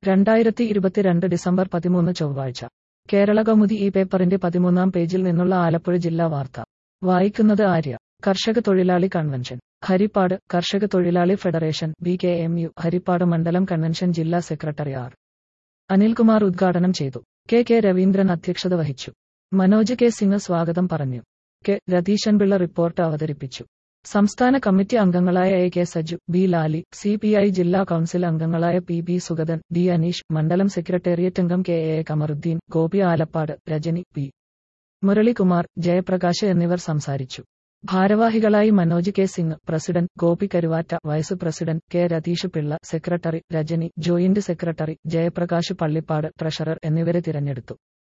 രണ്ടായിരത്തി ഇരുപത്തിരണ്ട് ഡിസംബർ പതിമൂന്ന് ചൊവ്വാഴ്ച കേരള കൗമുദി ഈ പേപ്പറിന്റെ പതിമൂന്നാം പേജിൽ നിന്നുള്ള ആലപ്പുഴ ജില്ലാ വാർത്ത വായിക്കുന്നത് ആര്യ കർഷക തൊഴിലാളി കൺവെൻഷൻ ഹരിപ്പാട് കർഷക തൊഴിലാളി federation B K M U Haripad മണ്ഡലം കൺവെൻഷൻ ജില്ലാ സെക്രട്ടറി ആർ അനിൽകുമാർ ഉദ്ഘാടനം ചെയ്തു കെ കെ രവീന്ദ്രൻ അധ്യക്ഷത വഹിച്ചു മനോജ് കെ സിംഗ് സ്വാഗതം പറഞ്ഞു കെ രതീശൻപിള്ള റിപ്പോർട്ട് അവതരിപ്പിച്ചു സംസ്ഥാന കമ്മിറ്റി അംഗങ്ങളായ A K Saju B Lali C P I ജില്ലാ കൌൺസിൽ അംഗങ്ങളായ P B Sugathan D Aneesh മണ്ഡലം സെക്രട്ടേറിയറ്റ് അംഗം K A Kamaruddin Gopi Alappad Rajani P Muralikumar Jayaprakash എന്നിവർ സംസാരിച്ചു ഭാരവാഹികളായി Manoj K Singh president Gopi Karuvatta vice president K Ratheesh Pillai secretary Rajani joint secretary Jayaprakash Pallippad treasurer എന്നിവരെ തിരഞ്ഞെടുത്തു